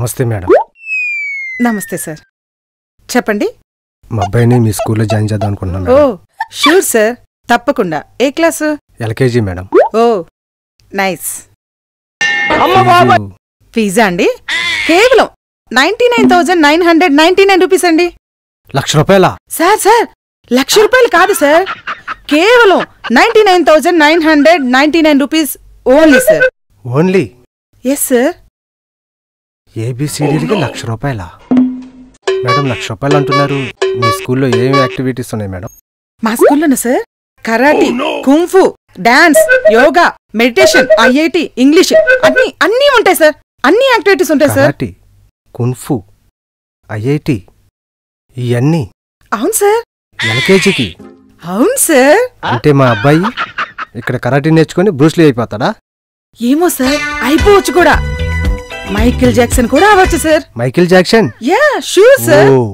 నమస్తే మేడం నమస్తే సార్ చెప్పండి మా అబ్బాయిని మీ స్కూల్లో జాయిన్ చేద్దాం అనుకుంటున్నాను ఓ మేడం షూర్ సార్ తప్పకుండా ఏ class LKG madam oh nice fee పిజ్జా అండి కేవలం ninety nine thousand nine hundred ninety nine rupees అండి లక్ష రూపాయల సార్ సార్ లక్ష రూపాయలు కాదు సార్ కేవలం ninety nine thousand nine hundred ninety nine rupees only sir only yes sir ఏబిసిడీలకి లక్ష రూపాయల మేడం లక్ష రూపాయలు అంటున్నారు మీ స్కూల్లో ఏమి యాక్టివిటీస్ ఉన్నాయి మేడం మా స్కూల్లోనా sir karate kung fu dance yoga meditation IIT English అన్ని అన్నీ ఉంటాయి సార్ అన్ని యాక్టివిటీస్ ఉంటాయి సార్ కరాటీ కున్ఫు ఐఐటి ఇవన్నీ అవును సార్ ఎల్కేజీకి అవును సార్ అంటే మా అబ్బాయి ఇక్కడ కరాటీ నేర్చుకుని బ్రూస్లీ అయిపోతాడా ఏమో సార్ అయిపోవచ్చు కూడా మైకిల్ జాక్సన్ కూడా అవ్వచ్చు sir Michael Jackson yeah sure sir oh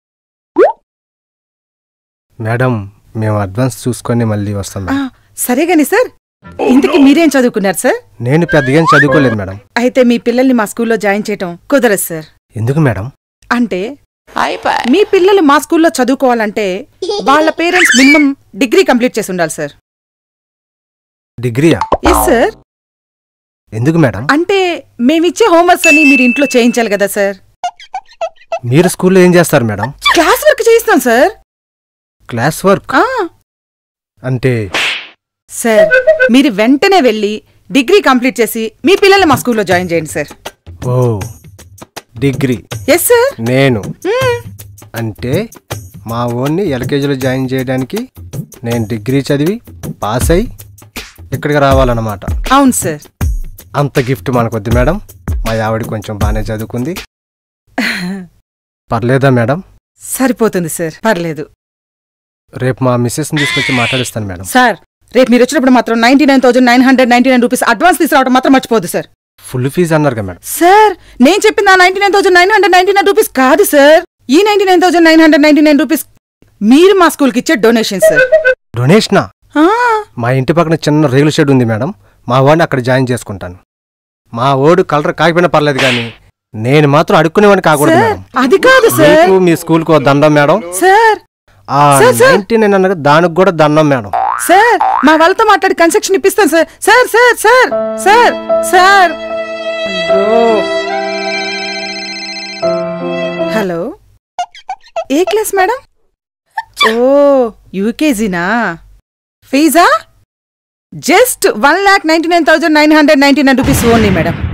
madam మేము అడ్వాన్స్ చూసుకొని మళ్ళీ వస్తాం ఆ, మేడం. సరే గాని సార్ ఇంతకీ మీరేం చదువుకున్నారు సార్ నేను పెద్దగా ఏం చదువుకోలేదు మేడం అయితే మీ పిల్లల్ని మా స్కూల్లో జాయిన్ చేయటం కుదరదు సార్ ఎందుకు మేడం అంటే మీ పిల్లలు మా స్కూల్లో చదువుకోవాలంటే వాళ్ళ పేరెంట్స్ మినిమం డిగ్రీ కంప్లీట్ చేసి ఉండాలి సార్ డిగ్రీయా ఎస్ సార్ ఎందుకు మేడం అంటే మేమిచ్చే హోంవర్క్స్ అని మీరు ఇంట్లో చేయించాలి కదా సార్ మీరు స్కూల్లో ఏం చేస్తారు మేడం క్లాస్ వర్క్ చేయిస్తాం సార్ క్లాస్ వర్క్ ఆ, అంటే సార్ మీరు వెంటనే వెళ్ళి డిగ్రీ కంప్లీట్ చేసి మీ పిల్లల్ని మా స్కూల్లో జాయిన్ చేయండి sir oh degree yes sir నేను అంటే మా ఓన్ని ఎల్కేజీలో జాయిన్ చేయడానికి నేను డిగ్రీ చదివి పాస్ అయి ఇక్కడికి రావాలన్నమాట అవును సార్ అంత గిఫ్ట్ మనకొద్దు మేడం మా ఆవిడ కొంచెం బాగానే చదువుకుంది పర్లేదా మేడం సరిపోతుంది సార్ పర్లేదు రేపు మా మిస్సెస్ని తీసుకొచ్చి మాట్లాడిస్తాను మేడం సార్ రేపు మీరు వచ్చినప్పుడు మాత్రం ninety nine thousand nine hundred ninety nine rupees advance తీసుకురావడం మాత్రం మర్చిపోదు సార్ ఫుల్ ఫీజు అన్నారు కదా మేడం సార్ నేను చెప్పిన ninety nine thousand nine hundred ninety nine rupees కాదు సార్ ఈ ninety nine thousand nine hundred ninety nine rupees మీరు మా స్కూల్కి ఇచ్చే డొనేషన్ సార్ డొనేషనా ఆ, మా ఇంటి పక్కన చిన్న రేగుల షెడ్ ఉంది మేడం మా వాడిని అక్కడ జాయిన్ చేసుకుంటాను మా ఓడు కలర్ కాకపోయినా పర్లేదు కానీ నేను మాత్రం అడుక్కునేవాడిని కాకూడదు సార్ మేడం అది కాదు సార్ మీకు మీ స్కూల్కి ఓ దండం మేడం సార్ ఆ సార్, సార్. నైన్టీ నైన్ అన్నది దానికి కూడా దండం మేడం సార్ మా వాళ్ళతో మాట్లాడి కన్స్ట్రక్షన్ ఇప్పిస్తాను sir sir sir sir sir sir అయ్యో. హలో ఏ క్లాస్ మేడం ఓ యూకేజీనా ఫీజా just one lakh ninety nine thousand nine hundred ninety nine rupees only madam